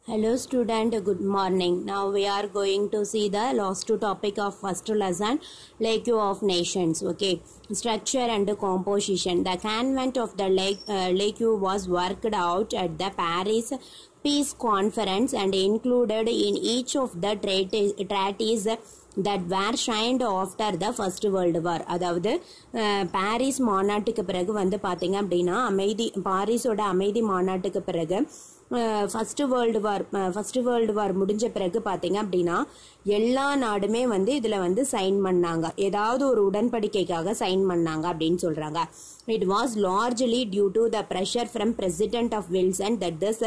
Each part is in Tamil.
Hello student, good morning. Now we are going to see the last topic of first lesson, Lake of Nations. Okay, structure and composition. The convent of the Lake, uh, Lake was worked out at the Paris Peace Conference and included in each of the treaties treaties that were signed after the first world war அதாவது அஹ், பாரிஸ் மாநாட்டுக்கு பிறகு வந்து பார்த்தீங்க அப்படின்னா அமைதி பாரிஸோட அமைதி மாநாட்டுக்கு பிறகு first world war first world war முடிஞ்ச பிறகு பார்த்தீங்க அப்படின்னா எல்லா நாடுமே வந்து இதில் வந்து சைன் பண்ணாங்க ஏதாவது ஒரு உடன்படிக்கைக்காக சைன் பண்ணாங்க அப்படின்னு சொல்கிறாங்க it was largely due to the pressure from president of Wilson that this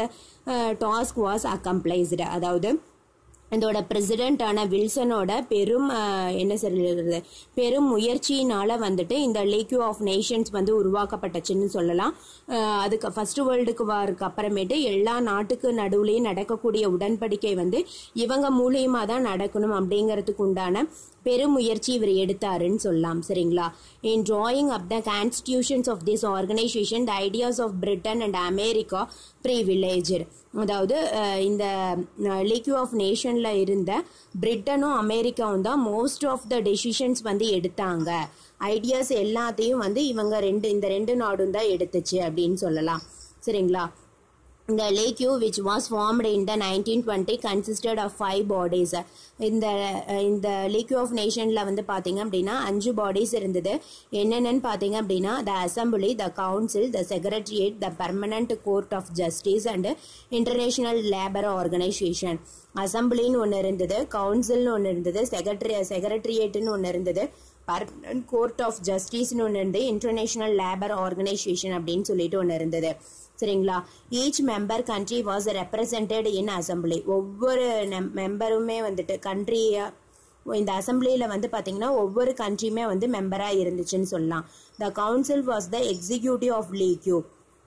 task was accomplished அதாவது இதோட பிரசிடென்டான வில்சனோட பெரும் அஹ், என்ன சொல்றது பெரும் முயற்சியினால வந்துட்டு இந்த லேக்யூ ஆஃப் நேஷன்ஸ் வந்து உருவாக்கப்பட்டுச்சுன்னு சொல்லலாம் அஹ், அதுக்கு ஃபர்ஸ்ட் வேர்ல்டுக்கு வாருக்கு அப்புறமேட்டு எல்லா நாட்டுக்கு நடுவுலையும் நடக்கக்கூடிய உடன்படிக்கை வந்து இவங்க மூலியமா தான் நடக்கணும் அப்படிங்கிறதுக்கு உண்டான பெரும் முயற்சி இவர் எடுத்தாருன்னு சொல்லலாம் சரிங்களா இன் drawing up the constitutions of this organization the ideas of britain and america privileged அதாவது அஹ், இந்த லீக்யூ ஆஃப் நேஷன்ல இருந்த பிரிட்டனும் அமெரிக்காவும் தான் மோஸ்ட் ஆஃப் த டெசிஷன்ஸ் வந்து எடுத்தாங்க ஐடியாஸ் எல்லாத்தையும் வந்து இவங்க ரெண்டு இந்த ரெண்டு நாடும் தான் எடுத்துச்சு அப்படின்னு சொல்லலாம் சரிங்களா The Lake U, which was formed in the 1920, consisted of five bodies. இந்த அஹ், இந்த லேக் ஆஃப் நேஷனில் வந்து பார்த்தீங்க அப்படின்னா அஞ்சு பாடிஸ் இருந்தது என்னென்னு பார்த்தீங்க அப்படின்னா the assembly the council the secretariat the permanent court of justice and international labour organisation அசம்பிளின்னு ஒன்று இருந்தது கவுன்சில்னு ஒன்று இருந்தது செக்ரட்டரி செக்ரட்டரியேட்டுன்னு ஒன்று இருந்தது பர்மனன்ட் கோர்ட் ஆஃப் ஜஸ்டிஸ்னு ஒன்று இருந்து இன்டர்நேஷனல் லேபர் ஆர்கனைசேஷன் அப்படின்னு சொல்லிட்டு ஒன்று இருந்தது சரிங்களா each member country was represented in assembly ஒவ்வொரு மெம்பருமே வந்துட்டு கண்ட்ரியை இந்த அசம்பிளியில் வந்து பார்த்தீங்கன்னா ஒவ்வொரு கண்ட்ரியுமே வந்து மெம்பராக இருந்துச்சுன்னு சொல்லலாம் the council was the executive of league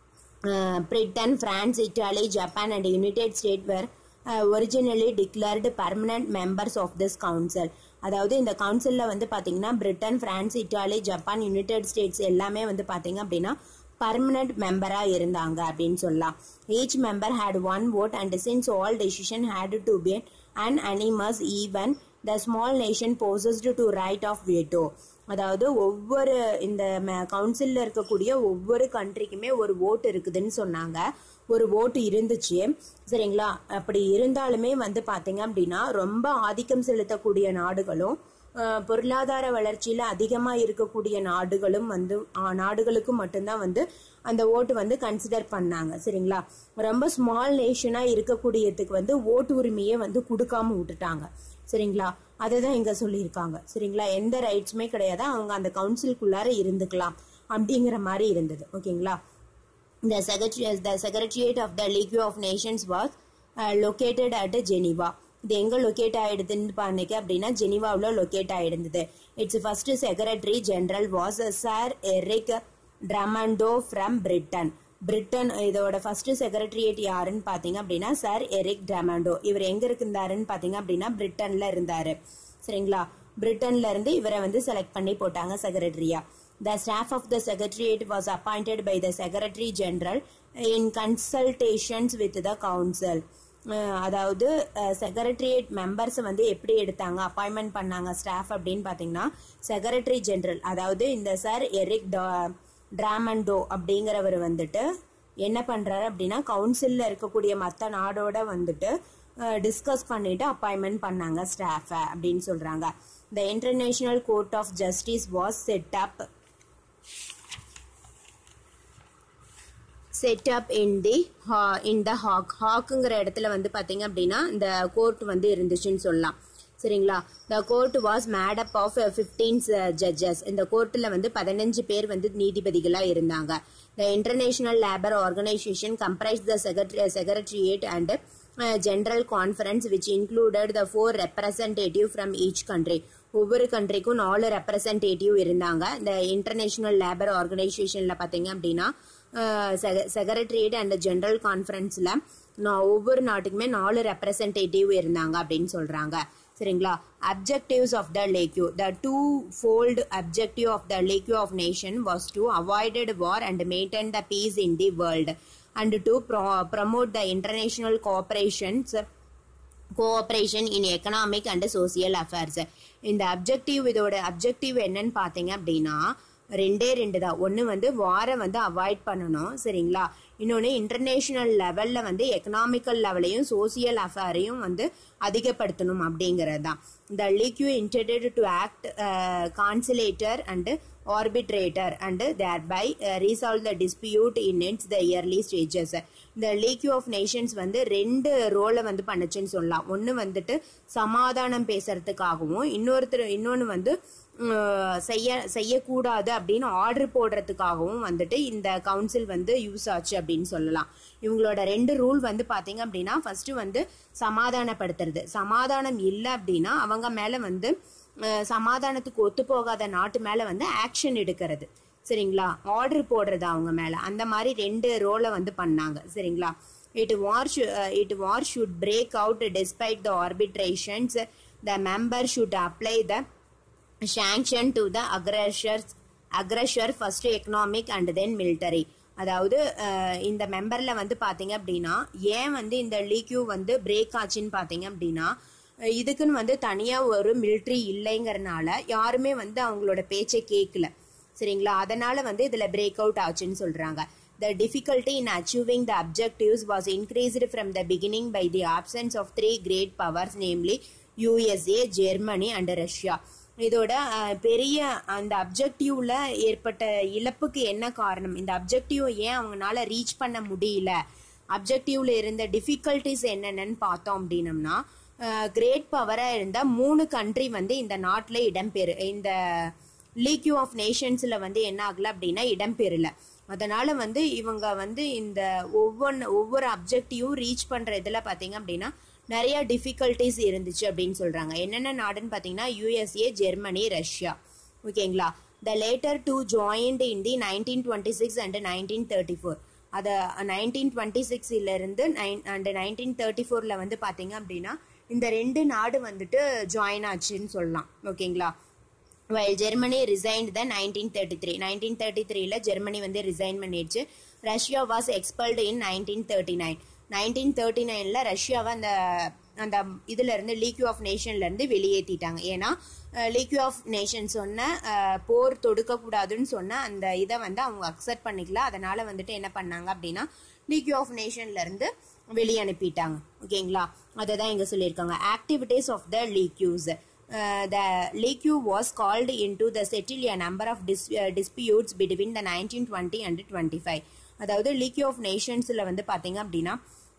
Britain France Italy Japan and United State were originally declared permanent members of this council அதாவது இந்த கவுன்சிலில் வந்து பார்த்தீங்கன்னா Britain France Italy Japan United States எல்லாமே வந்து பார்த்தீங்க அப்படின்னா பர்மனன்ட் மெம்பராக இருந்தாங்க அப்படின்னு சொல்லலாம் each member had one vote and since all decision had to be unanimous even the small nation possessed to right of veto அதாவது ஒவ்வொரு இந்த கவுன்சிலில் இருக்கக்கூடிய ஒவ்வொரு கண்ட்ரிக்குமே ஒரு ஓட்டு இருக்குதுன்னு சொன்னாங்க ஒரு ஓட்டு இருந்துச்சு சரிங்களா அப்படி இருந்தாலுமே வந்து பார்த்தீங்க அப்படின்னா ரொம்ப ஆதிக்கம் செலுத்தக்கூடிய நாடுகளும் அஹ், பொருளாதார வளர்ச்சியில் அதிகமாக இருக்கக்கூடிய நாடுகளும் வந்து ஆஹ், நாடுகளுக்கு மட்டும்தான் வந்து அந்த ஓட்டு வந்து கன்சிடர் பண்ணாங்க சரிங்களா ரொம்ப ஸ்மால் நேஷனாக இருக்கக்கூடியதுக்கு வந்து ஓட்டு உரிமையை வந்து கொடுக்காம விட்டுட்டாங்க சரிங்களா அதை தான் இங்கே சொல்லியிருக்காங்க சரிங்களா எந்த ரைட்ஸுமே கிடையாது அவங்க அந்த கவுன்சிலுக்குள்ளார இருந்துக்கலாம் அப்படிங்கிற மாதிரி இருந்தது ஓகேங்களா The secretary, the secretariat of the League of Nations was uh, located at Geneva. இது எங்க லொக்கேட் ஆயிடுதுன்னு பாருங்க அப்படின்னா ஜெனிவாவில் லொக்கேட் ஆயிடுந்தது its first secretary general was sir Eric Drummond from Britain Britain இதோட ஃபர்ஸ்ட் செக்ரட்டரியேட் யாருன்னு பார்த்தீங்க அப்படின்னா சார் எரிக் ட்ரமண்டோ இவர் எங்க இருந்தாருன்னு பார்த்தீங்க அப்படின்னா பிரிட்டன்ல இருந்தாரு சரிங்களா பிரிட்டன்ல இருந்து இவரை வந்து செலக்ட் பண்ணி போட்டாங்க செக்ரட்டரியா The staff of the secretariat was appointed by the secretary general in consultations with the council. அஹ் அதாவது செக்ரட்டரியேட் மெம்பர்ஸ் வந்து எப்படி எடுத்தாங்க அப்பாயின்மெண்ட் பண்ணாங்க ஸ்டாஃப் அப்படின்னு பார்த்தீங்கன்னா செக்ரட்டரி ஜெனரல் அதாவது இந்த சார் எரிக் டிராமண்டோ அப்படிங்கிறவர் வந்துட்டு என்ன பண்றாரு அப்படின்னா கவுன்சிலில் இருக்கக்கூடிய மற்ற நாடோட வந்துட்டு டிஸ்கஸ் பண்ணிட்டு அப்பாயின்மெண்ட் பண்ணாங்க ஸ்டாஃபை அப்படின்னு சொல்றாங்க the international court of justice was set up set up in the in the Hague ஹாக்குங்கிற இடத்துல வந்து பார்த்தீங்க அப்படின்னா இந்த கோர்ட் வந்து இருந்துச்சுன்னு சொல்லலாம் சரிங்களா the court was made up of fifteen judges இந்த கோர்ட்டில் வந்து பதினஞ்சு பேர் வந்து நீதிபதிகளாக இருந்தாங்க the international labour organisation comprise the secretary secretariat and general conference which included the four representative from each country ஒவ்வொரு கண்ட்ரிக்கும் நாலு ரெப்ரசன்டேட்டிவ் இருந்தாங்க இந்த இன்டர்நேஷனல் லேபர் ஆர்கனைசேஷனில் பார்த்தீங்க அப்படின்னா செக்ரட்டரியேட் அண்ட் ஜெனரல் கான்ஃபரன்ஸில் ஒவ்வொரு நாட்டுக்குமே நாலு ரெப்ரசன்டேட்டிவ் இருந்தாங்க அப்படின்னு சொல்கிறாங்க சரிங்களா objectives of the league the twofold objective of the league of nation was to avoided war and maintain the peace in the world and to promote the international cooperations cooperation in economic and social affairs இந்த அப்ஜெக்டிவ் இதோட அப்ஜெக்டிவ் என்னன்னு பார்த்தீங்க அப்படின்னா ரெண்டே ரெண்டு தான் ஒன்று வந்து வாரை வந்து அவாய்ட் பண்ணணும் சரிங்களா இன்னொன்று இன்டர்நேஷ்னல் லெவலில் வந்து எக்கனாமிக்கல் லெவலையும் சோசியல் அஃபேரையும் வந்து அதிகப்படுத்தணும் அப்படிங்கிறது தான் the league intended to act conciliator and arbitrator and thereby resolve the dispute in its the early stages இந்த லீக்யூ ஆஃப் நேஷன்ஸ் வந்து ரெண்டு ரோலை வந்து பண்ணுச்சுன்னு சொல்லலாம் ஒன்று வந்துட்டு சமாதானம் பேசுறதுக்காகவும் இன்னொருத்தர் இன்னொன்று வந்து செய்ய செய்யக்கூடாது அப்படின்னு ஆர்டர் போடுறதுக்காகவும் வந்துட்டு இந்த கவுன்சில் வந்து யூஸ் ஆச்சு அப்படின்னு சொல்லலாம் இவங்களோட ரெண்டு ரூல் வந்து பார்த்தீங்க அப்படின்னா ஃபர்ஸ்ட் வந்து சமாதானப்படுத்துறது சமாதானம் இல்லை அப்படின்னா அவங்க மேலே வந்து சமாதானத்துக்கு ஒத்து போகாத நாட்டு மேலே வந்து ஆக்ஷன் எடுக்கிறது சரிங்களா ஆர்டர் போடுறது அவங்க மேலே அந்த மாதிரி ரெண்டு ரோலை வந்து பண்ணாங்க சரிங்களா it war it war should break out despite the arbitrations the member should apply the sanction to the aggressors aggressor first economic and then military அதாவது இந்த மெம்பரில் வந்து பார்த்தீங்க அப்படின்னா ஏன் வந்து இந்த லீக்யூ வந்து பிரேக் ஆச்சுன்னு பார்த்தீங்க அப்படின்னா இதுக்குன்னு வந்து தனியாக ஒரு மிலிட்ரி இல்லைங்கிறனால யாருமே வந்து அவங்களோட பேச்சை கேட்கல சரிங்களா அதனால வந்து இதில் பிரேக் அவுட் ஆச்சுன்னு சொல்கிறாங்க the difficulty in achieving the objectives was increased from the beginning by the absence of three great powers namely USA Germany and Russia இதோட பெரிய அந்த அப்ஜெக்டிவ்ல ஏற்பட்ட இழப்புக்கு என்ன காரணம் இந்த அப்ஜெக்டிவ் ஏன் அவங்களால ரீச் பண்ண முடியல அப்ஜெக்டிவ்ல இருந்த டிஃபிகல்டிஸ் என்னென்னு பார்த்தோம் அப்படின்னம்னா கிரேட் பவராக இருந்த மூணு கண்ட்ரி வந்து இந்த நாட்டில் இடம்பெறு இந்த லீக்யூ ஆஃப் நேஷன்ஸில் வந்து என்ன ஆகல அப்படின்னா இடம்பெறல அதனால வந்து இவங்க வந்து இந்த ஒவ்வொன்று ஒவ்வொரு அப்ஜெக்டிவும் ரீச் பண்ணுற இதில் பார்த்தீங்க அப்படின்னா நிறைய டிஃபிகல்ட்டிஸ் இருந்துச்சு அப்படின்னு சொல்கிறாங்க என்னென்ன நாடுன்னு பார்த்தீங்கன்னா யூஎஸ்ஏ ஜெர்மனி ரஷ்யா ஓகேங்களா the latter two joined in the nineteen twenty six and nineteen thirty four அதை நைன்டீன் டுவெண்ட்டி சிக்ஸ்லேருந்து நைன் அண்ட் நைன்டீன் தேர்ட்டி ஃபோரில் வந்து பார்த்தீங்க அப்படின்னா இந்த ரெண்டு நாடு வந்துட்டு ஜாயின் ஆச்சுன்னு சொல்லலாம் ஓகேங்களா while Germany resigned the nineteen thirty three nineteen thirty த்ரீல ஜெர்மனி வந்து ரிசைன் பண்ணிடுச்சு Russia was expelled in nineteen thirty nine nineteen thirty நைனில் ரஷ்யாவை அந்த அந்த இதுல இருந்து லீக்யூ ஆஃப் நேஷன்ல இருந்து வெளியேற்றிட்டாங்க ஏன்னா லீக்யூ ஆஃப் நேஷன் சொன்ன போர் தொடுக்கக்கூடாதுன்னு சொன்ன அந்த இதை வந்து அவங்க அக்செப்ட் பண்ணிக்கல அதனால வந்துட்டு என்ன பண்ணாங்க அப்படின்னா லீக்யூ ஆஃப் நேஷன்ல இருந்து வெளியே அனுப்பிட்டாங்க ஓகேங்களா அதை தான் இங்க சொல்லியிருக்காங்க activities of the leagues the league was called in to the settle a number of dis disputes between the nineteen twenty and twenty five அதாவது லீக்யூ ஆஃப் நேஷன்ஸில் வந்து பார்த்தீங்க அப்படின்னா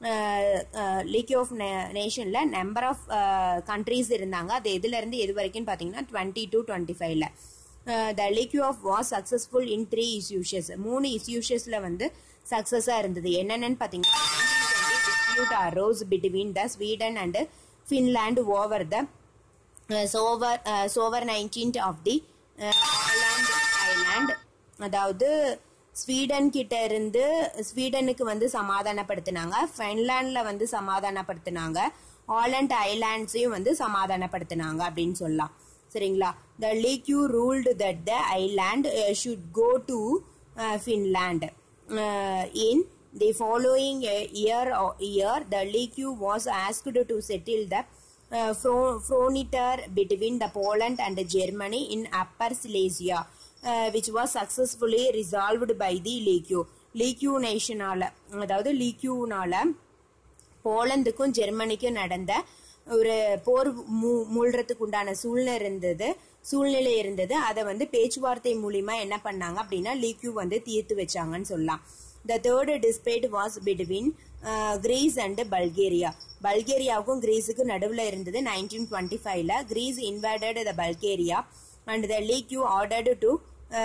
லீக் ஆஃப் நேஷனில் நம்பர் ஆஃப் கண்ட்ரீஸ் இருந்தாங்க அது எதுலேருந்து எது வரைக்கும் பார்த்தீங்கன்னா டுவெண்ட்டி டு டுவெண்ட்டி ஃபைவ்ல the league of was successful in three issues மூணு இஸ்யூஷஸில் வந்து சக்ஸஸாக இருந்தது என்னென்னு பார்த்தீங்கன்னா dispute arose between the Sweden and Finland over the sovereign sovereign nineteenth of the Aland island அதாவது ஸ்வீடன் கிட்ட இருந்து ஸ்வீடனுக்கு வந்து சமாதானப்படுத்தினாங்க ஃபின்லாண்ட்ல வந்து சமாதானப்படுத்தினாங்க ஆலண்ட் ஐலாண்ட்ஸையும் வந்து சமாதானப்படுத்தினாங்க அப்படின்னு சொல்லலாம் சரிங்களா the league ruled that the island should go to Finland in the following year year the league was asked to settle the frontier between the Poland and Germany in Upper Silesia which was successfully resolved by the league league நேஷனால அதாவது லீக்யூனால போலந்துக்கும் ஜெர்மனிக்கும் நடந்த ஒரு போர் மூ மூழ்றதுக்கு உண்டான சூழ்நிலை இருந்தது சூழ்நிலை இருந்தது அதை வந்து பேச்சுவார்த்தை மூலியமா என்ன பண்ணாங்க அப்படின்னா லீக்யூ வந்து தீர்த்து வச்சாங்கன்னு சொல்லலாம் the third dispute was between Greece and Bulgaria பல்கேரியாவுக்கும் கிரீஸுக்கும் நடுவில் இருந்தது நைன்டீன் டுவெண்ட்டி ஃபைவ்ல Greece invited the Bulgaria and the league ordered to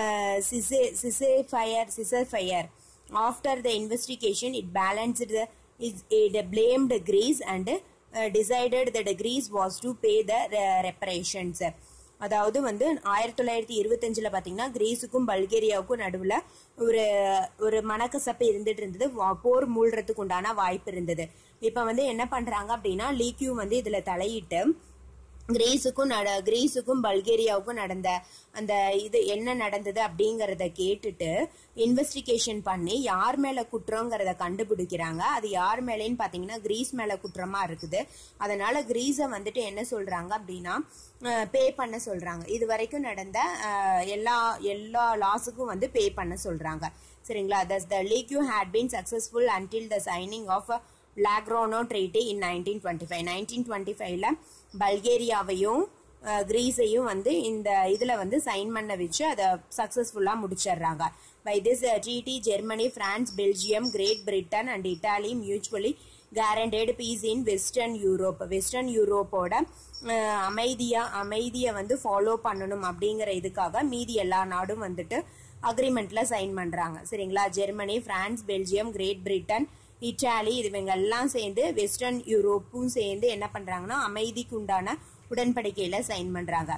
Sissifier, Sissifier. After the investigation, it balanced the it, it blamed Greece and uh, decided that Greece was to pay the uh, reparations. அதாவது வந்து ஆயிரத்தி தொள்ளாயிரத்தி இருபத்தஞ்சில் பார்த்தீங்கன்னா கிரீஸுக்கும் பல்கேரியாவுக்கும் நடுவில் ஒரு ஒரு மனக்கசப்பு இருந்துட்டு இருந்தது போர் மூழ்றதுக்கு உண்டான வாய்ப்பு இருந்தது இப்போ வந்து என்ன பண்ணுறாங்க அப்படின்னா லீக்யூ வந்து இதில் தலையிட்டு கிரீஸுக்கும் நட கிரீஸுக்கும் பல்கேரியாவுக்கும் நடந்த அந்த இது என்ன நடந்தது அப்படிங்கறத கேட்டுட்டு இன்வெஸ்டிகேஷன் பண்ணி யார் மேல குற்றங்கிறத கண்டுபிடிக்கிறாங்க அது யார் மேலேன்னு பாத்தீங்கன்னா கிரீஸ் மேல குற்றமா இருக்குது அதனால கிரீஸை வந்துட்டு என்ன சொல்றாங்க அப்படின்னா பே பண்ண சொல்றாங்க இது வரைக்கும் நடந்த அஹ், எல்லா எல்லா லாஸுக்கும் வந்து பே பண்ண சொல்றாங்க சரிங்களா thus the league had been successful until the signing of Locarno treaty in nineteen twenty five nineteen twenty ஃபைவ்ல பல்கேரியாவையும் அஹ், கிரீஸையும் வந்து இந்த இதுல வந்து சைன் பண்ண வச்சு அதை சக்சஸ்ஃபுல்லா முடிச்சிடுறாங்க by this treaty Germany France Belgium Great Britain and Italy mutually guaranteed peace in western Europe western யூரோப்போட அஹ், அமைதியா அமைதியை வந்து ஃபாலோ பண்ணணும் அப்படிங்கிற இதுக்காக மீதி எல்லா நாடும் வந்துட்டு அக்ரிமெண்ட்ல சைன் பண்றாங்க சரிங்களா Germany France Belgium Great Britain Italy இவங்க எல்லாம் சேர்ந்து வெஸ்டர்ன் யூரோப்பும் சேர்ந்து என்ன பண்றாங்கன்னா அமைதிக்கு உண்டான உடன்படிக்கையில சைன் பண்றாங்க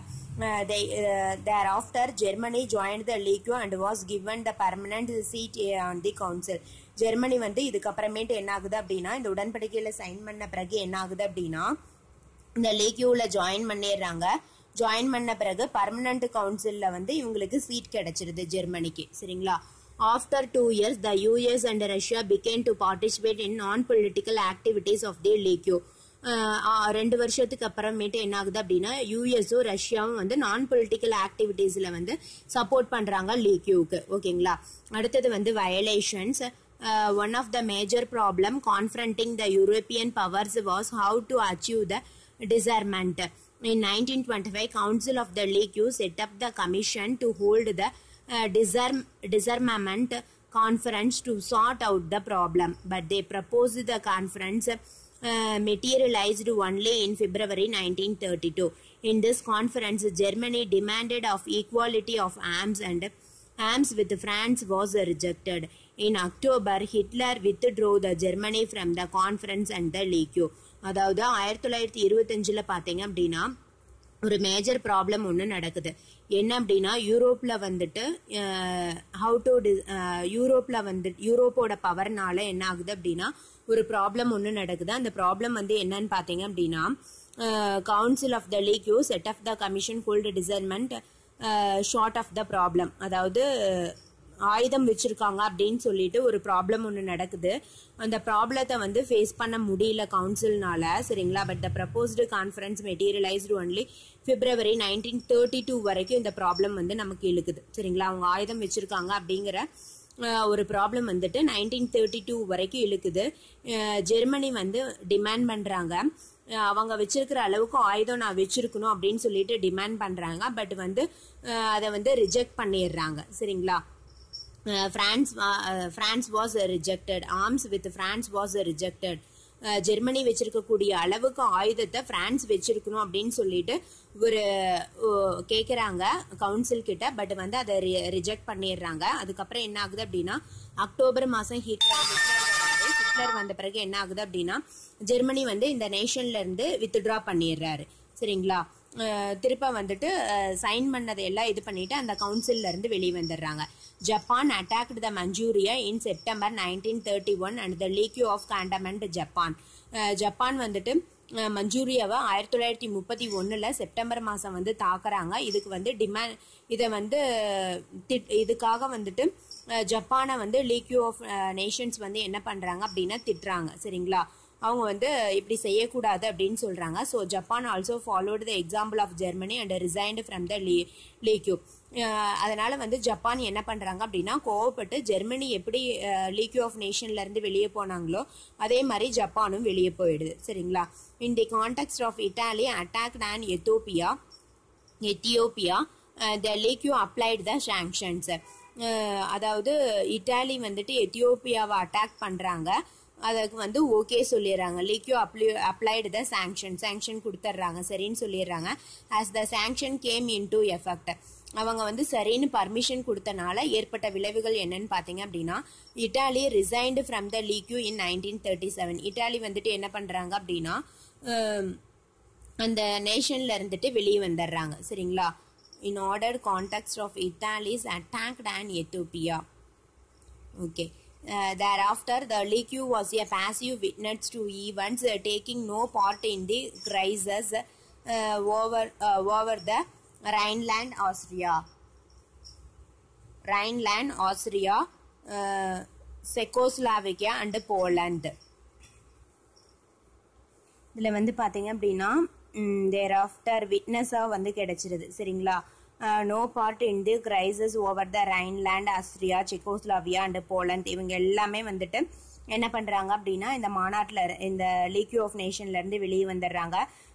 thereafter Germany join the league and was given the permanent seat on the council Germany வந்து இதுக்கப்புறமேட்டு என்ன ஆகுது அப்படின்னா இந்த உடன்படிக்கையில சைன் பண்ண பிறகு என்ன ஆகுது அப்படின்னா இந்த லீக்யூல ஜாயின் பண்ணிடுறாங்க ஜாயின் பண்ண பிறகு பர்மனன்ட் கவுன்சில்ல வந்து இவங்களுக்கு சீட் கிடைச்சிருது ஜெர்மனிக்கு சரிங்களா after two years the US and Russia began to participate in non political activities of the league ரெண்டு வருஷத்துக்கு அப்புறமேட்டு என்ன ஆகுது அப்படின்னா யூஎஸும் ரஷ்யாவும் வந்து நான் பொலிட்டிக்கல் ஆக்டிவிட்டீஸ்ல வந்து சப்போர்ட் பண்றாங்க லீக்யூக்கு ஓகேங்களா அடுத்தது வந்து violations one of the major problem confronting the European powers was how to achieve the disarmament. In 1925, Council of the League set up the commission to hold the uh, disarm, disarmament conference to sort out the problem. But they proposed the conference uh, materialized only in February 1932. In this conference, Germany demanded of equality of arms and arms with France was rejected. In October, Hitler withdrew the Germany from the conference and the League. அதாவது ஆயிரத்தி தொள்ளாயிரத்தி இருபத்தஞ்சுல பாத்தீங்க அப்படின்னா ஒரு மேஜர் ப்ராப்ளம் ஒன்று நடக்குது என்ன அப்படின்னா யூரோப்ல வந்துட்டு ஹவு டு யூரோப்ல வந்து யூரோப்போட பவர்னால என்ன ஆகுது அப்படின்னா ஒரு ப்ராப்ளம் ஒன்று நடக்குது அந்த ப்ராப்ளம் வந்து என்னன்னு பாத்தீங்க அப்படின்னா council of the league set up the commission called disarmament short of the problem அதாவது ஆயுதம் வச்சிருக்காங்க அப்படின்னு சொல்லிட்டு ஒரு ப்ராப்ளம் ஒன்று நடக்குது அந்த ப்ராப்ளத்தை வந்து ஃபேஸ் பண்ண முடியல கவுன்சில்னால சரிங்களா but the proposed conference materialised only February nineteen thirty two வரைக்கும் இந்த ப்ராப்ளம் வந்து நமக்கு இழுக்குது சரிங்களா அவங்க ஆயுதம் வச்சிருக்காங்க அப்படிங்கிற அஹ், ஒரு ப்ராப்ளம் வந்துட்டு நைன்டீன் தேர்ட்டி டூ வரைக்கும் இழுக்குது அஹ், ஜெர்மனி வந்து டிமாண்ட் பண்றாங்க அஹ், அவங்க வச்சிருக்கிற அளவுக்கு ஆயுதம் நான் வச்சிருக்கணும் அப்படின்னு சொல்லிட்டு டிமாண்ட் பண்றாங்க பட் வந்து அஹ், அதை வந்து ரிஜெக்ட் பண்ணிடுறாங்க சரிங்களா uh, France wa- uh, France was uh, rejected arms with France was uh, rejected uh, Germany வச்சிருக்கக்கூடிய அளவுக்கு ஆயுதத்தை பிரான்ஸ் வச்சிருக்கணும் அப்படின்னு சொல்லிட்டு ஒரு uh, கேக்குறாங்க கவுன்சில் கிட்ட பட் வந்து அதை ரிஜெக்ட் பண்ணிடுறாங்க அதுக்கப்புறம் என்ன ஆகுது அப்படின்னா அக்டோபர் மாசம் ஹிட்லர் ஹிட்லர் வராரு. ஹிட்லர் வந்த பிறகு என்ன ஆகுது அப்படின்னா ஜெர்மனி வந்து இந்த நேஷன்ல இருந்து வித்ட்ரா பண்ணிடுறாரு சரிங்களா அஹ் திருப்ப வந்துட்டு சைன் பண்ணதை எல்லாம் இது பண்ணிட்டு அந்த கவுன்சில்ல இருந்து வெளியே வந்துடுறாங்க Japan attacked the Manchuria in September nineteen thirty one and the league of condemned Japan அஹ் ஜப்பான் வந்துட்டு அஹ் மஞ்சூரியாவை ஆயிரத்தி தொள்ளாயிரத்தி முப்பத்தி ஒன்னுல செப்டம்பர் மாசம் வந்து தாக்குறாங்க இதுக்கு வந்து டிமாண்ட் இதை வந்து திட்- இதுக்காக வந்துட்டு அஹ் ஜப்பானை வந்து லீக்யூ ஆஃப் நேஷன்ஸ் வந்து என்ன பண்றாங்க அப்படின்னா திட்டுறாங்க சரிங்களா அவங்க வந்து இப்படி செய்யக்கூடாது அப்படின்னு சொல்றாங்க so Japan also followed the example of Germany and resigned from the league அதனால வந்து ஜப்பான் என்ன பண்றாங்க அப்படின்னா கோவப்பட்டு ஜெர்மனி எப்படி லீக்யூ ஆஃப் நேஷன்ல இருந்து வெளியே போனாங்களோ அதே மாதிரி ஜப்பானும் வெளியே போயிடுது சரிங்களா in the context of Italy attack and Ethiopia Ethiopia the league applied the sanctions அதாவது இட்டாலி வந்துட்டு எத்தியோப்பியாவை அட்டாக் பண்றாங்க அதுக்கு வந்து ஓகே சொல்லிடுறாங்க league apply applied the sanction sanction கொடுத்துட்றாங்க சரின்னு சொல்லிடுறாங்க as the sanction came into effect அவங்க வந்து சரின்னு பர்மிஷன் கொடுத்தனால ஏற்பட்ட விளைவுகள் என்னன்னு பாத்தீங்க அப்படின்னா Italy resigned from the league in nineteen thirty seven Italy வந்துட்டு என்ன பண்றாங்க அப்படின்னா அஹ், அந்த நேஷன்ல இருந்துட்டு வெளியே வந்துடுறாங்க சரிங்களா in order context of Italy's attacked and Ethiopia Okay. Uh, thereafter, the League was a passive witness to events, uh, taking no part in the crisis over over the Rhineland Austria Rhineland Austria Czechoslovakia and Poland இதில் வந்து பார்த்தீங்க அப்படின்னா தேர் ஆஃப்டர் விட்னஸாக வந்து கிடைச்சிருது சரிங்களா no part in the crisis over the Rhineland Austria Czechoslovakia and Poland இவங்க எல்லாமே வந்துட்டு என்ன பண்ணுறாங்க அப்படின்னா இந்த மாநாட்டில் இந்த லீக்யூ ஆஃப் நேஷன்லேருந்து வெளியே வந்துடுறாங்க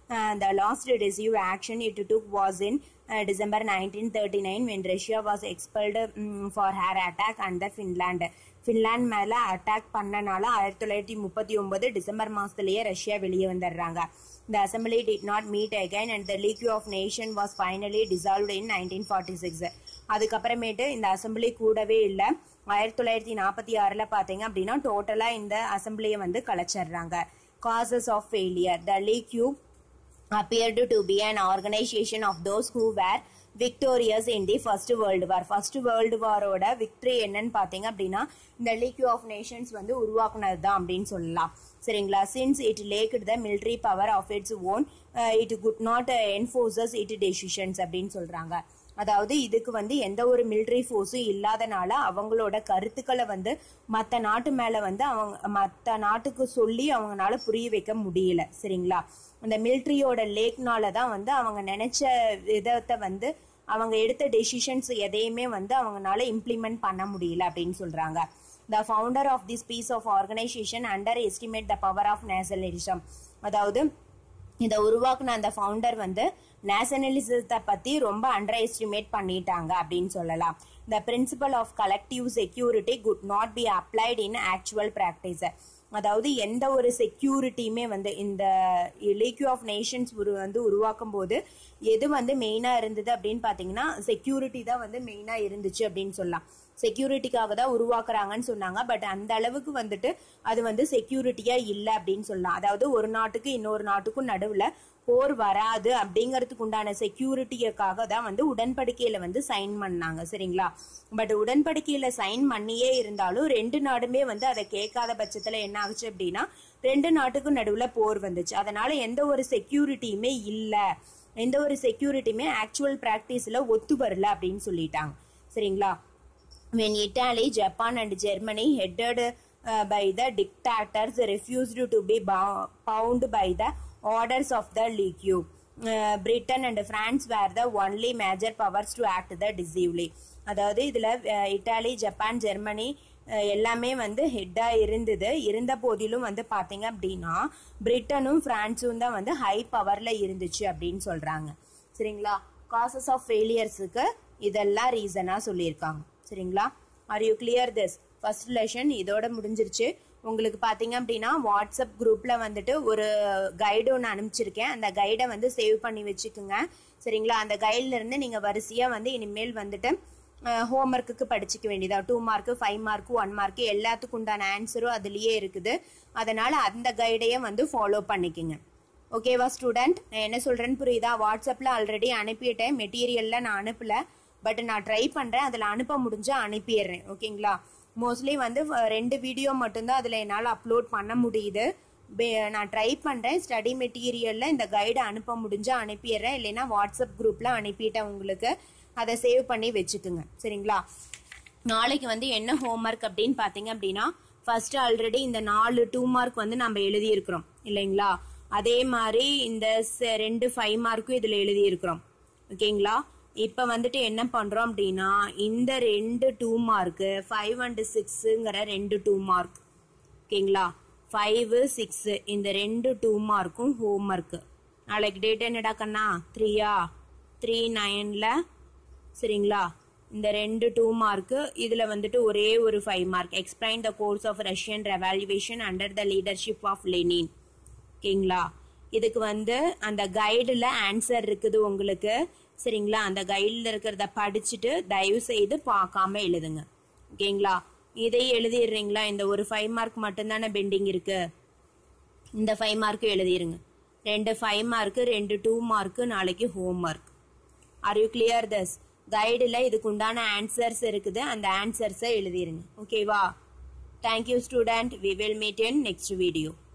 the last decisive action it took was in December nineteen thirty nine when Russia was expelled for her attack and the Finland Finland மேலே அட்டாக் பண்ணனால ஆயிரத்தி தொள்ளாயிரத்தி முப்பத்தி ஒன்பது டிசம்பர் மாதத்துலேயே ரஷ்யா வெளியே வந்துடுறாங்க The assembly did not meet again and the League of Nations was finally dissolved in 1946. அதுக்கப்புறமேட்டு இந்த அசம்பிளி கூடவே இல்லை ஆயிரத்தி தொள்ளாயிரத்தி நாற்பத்தி ஆறில் பார்த்தீங்க அப்படின்னா டோட்டலாக இந்த அசம்பிளியை வந்து கலைச்சிடுறாங்க causes of failure the league appeared to be an organization of those who were victorious in the first world war first world வாரோட விக்டரி என்னன்னு பார்த்தீங்க அப்படின்னா இந்த லீக் ஆஃப் நேஷன்ஸ் வந்து உருவாக்குனது தான் அப்படின்னு சொல்லலாம் சரிங்களா since it lacked the military power of its own it could not enforces it decisions அப்படின்னு சொல்றாங்க அதாவது இதுக்கு வந்து எந்த ஒரு மிலிட்ரி ஃபோர்ஸும் இல்லாதனால அவங்களோட கருத்துக்களை வந்து மற்ற நாட்டு மேல வந்து அவங்க மற்ற நாட்டுக்கு சொல்லி அவங்களால புரிய வைக்க முடியல சரிங்களா அந்த மிலிட்ரியோட லேக்னால தான் வந்து அவங்க நினைச்ச விதத்தை வந்து அவங்க எடுத்த டெசிஷன்ஸ் எதையுமே வந்து அவங்களால இம்ப்ளிமெண்ட் பண்ண முடியல அப்படின்னு சொல்றாங்க the founder of this peace of organisation underestimate the power of nationalism அதாவது இதை உருவாக்குன அந்த ஃபவுண்டர் வந்து நேஷனலிசத்தை பத்தி ரொம்ப அண்டர் எஸ்டிமேட் பண்ணிட்டாங்க அப்படின்னு சொல்லலாம் the principle of collective security could not be applied in actual practice அதாவது எந்த ஒரு செக்யூரிட்டியுமே வந்து இந்த லீக்யூ ஆஃப் நேஷன்ஸ் உரு வந்து உருவாக்கும் போது எது வந்து மெயினாக இருந்தது அப்படின்னு பார்த்தீங்கன்னா செக்யூரிட்டி தான் வந்து மெயினாக இருந்துச்சு அப்படின்னு சொல்லலாம் செக்யூரிட்டிக்காக தான் உருவாக்குறாங்கன்னு சொன்னாங்க பட் அந்த அளவுக்கு வந்துட்டு அது வந்து செக்யூரிட்டியா இல்லை அப்படின்னு சொல்லலாம் அதாவது ஒரு நாட்டுக்கு இன்னொரு நாட்டுக்கும் நடுவில் போர் வராது அப்படிங்கிறதுக்கு உண்டான செக்யூரிட்டிக்காக தான் வந்து உடன்படிக்கையில வந்து சைன் பண்ணாங்க சரிங்களா பட் உடன்படிக்கையில சைன் பண்ணியே இருந்தாலும் ரெண்டு நாடுமே வந்து அதை கேட்காத பட்சத்துல என்ன ஆகுச்சு அப்படின்னா ரெண்டு நாட்டுக்கும் நடுவில் போர் வந்துச்சு அதனால எந்த ஒரு செக்யூரிட்டியுமே இல்லை எந்த ஒரு செக்யூரிட்டியுமே ஆக்சுவல் ப்ராக்டிஸ்ல ஒத்து வரல அப்படின்னு சொல்லிட்டாங்க சரிங்களா when Italy, Japan, and Germany, headed uh, by the dictators, refused to be bow- bound by the orders of the League. Uh, Britain and France were the only major powers to act the decisively. அதாவது இதில் இட்டாலி ஜப்பான் ஜெர்மனி எல்லாமே வந்து ஹெட்டாக இருந்தது இருந்த போதிலும் வந்து பார்த்தீங்க அப்படின்னா பிரிட்டனும் ஃப்ரான்ஸும் தான் வந்து ஹை பவரில் இருந்துச்சு அப்படின்னு சொல்கிறாங்க சரிங்களா காசஸ் ஆஃப் ஃபெயிலியர்ஸுக்கு இதெல்லாம் ரீசனாக சொல்லியிருக்காங்க சரிங்களா are you clear this first lesson இதோட முடிஞ்சிருச்சு உங்களுக்கு பார்த்தீங்க அப்படின்னா வாட்ஸ்அப் குரூப்பில் வந்துட்டு ஒரு கைடு ஒன்று அனுப்பிச்சிருக்கேன் அந்த கைடை வந்து சேவ் பண்ணி வச்சுக்குங்க சரிங்களா அந்த கைட்ல இருந்து நீங்கள் வரிசையாக வந்து இனிமேல் வந்துட்டு ஹோம்ஒர்க்குக்கு படிச்சுக்க வேண்டியதா two mark five mark one mark எல்லாத்துக்கும் உண்டான ஆன்சரும் அதுலேயே இருக்குது அதனால அந்த கைடையே வந்து ஃபாலோ பண்ணிக்கோங்க ஓகேவா ஸ்டூடெண்ட் நான் என்ன சொல்கிறேன்னு புரியுதா வாட்ஸ்அப்பில் ஆல்ரெடி அனுப்பிட்டேன் மெட்டீரியலில் நான் அனுப்பலை பட் நான் ட்ரை பண்ணுறேன் அதில் அனுப்ப முடிஞ்சால் அனுப்பிடுறேன் ஓகேங்களா மோஸ்ட்லி வந்து ரெண்டு வீடியோ மட்டும்தான் அதில் என்னால் அப்லோட் பண்ண முடியுது நான் ட்ரை பண்ணுறேன் ஸ்டடி மெட்டீரியலில் இந்த கைடை அனுப்ப முடிஞ்சால் அனுப்பிடுறேன் இல்லைன்னா வாட்ஸ்அப் குரூப்பில் அனுப்பிட்டேன் உங்களுக்கு அதை சேவ் பண்ணி வச்சுக்குங்க சரிங்களா நாளைக்கு வந்து என்ன ஹோம்ஒர்க் அப்படின்னு பார்த்தீங்க அப்படின்னா ஃபர்ஸ்ட் ஆல்ரெடி இந்த நாலு டூ மார்க் வந்து நம்ம எழுதியிருக்கிறோம் இல்லைங்களா அதே மாதிரி இந்த ரெண்டு ஃபைவ் மார்க்கும் இதில் எழுதியிருக்கிறோம் ஓகேங்களா இப்போ வந்துட்டு என்ன பண்ணுறோம் அப்படின்னா இந்த ரெண்டு டூ மார்க்கு ஃபைவ் அண்டு சிக்ஸுங்கிற ரெண்டு டூ மார்க் ஓகேங்களா ஃபைவ் சிக்ஸு இந்த ரெண்டு டூ மார்க்கும் ஹோம் ஒர்க்கு நாளைக்கு டேட் என்னடா கண்ணா த்ரீயா த்ரீ நைனில் சரிங்களா இந்த ரெண்டு டூ மார்க்கு இதில் வந்துட்டு ஒரே ஒரு five mark explain the course of Russian revolution under the leadership of Lenin ஓகேங்களா இதுக்கு வந்து அந்த கைடில் ஆன்சர் இருக்குது உங்களுக்கு சரிங்களா அந்த கைடில் இருக்கிறத படிச்சுட்டு தயவு செய்து பார்க்காம எழுதுங்க ஓகேங்களா இதையும் எழுதிடுறீங்களா இந்த ஒரு ஃபைவ் மார்க் மட்டும்தானே பெண்டிங் இருக்கு இந்த ஃபைவ் மார்க்கும் எழுதிருங்க ரெண்டு ஃபைவ் மார்க்கு ரெண்டு டூ மார்க்கு நாளைக்கு homework are you clear thus கைடில் இதுக்கு உண்டான ஆன்சர்ஸ் இருக்குது அந்த ஆன்சர்ஸை எழுதிருங்க ஓகேவா thank you student we will meet in next video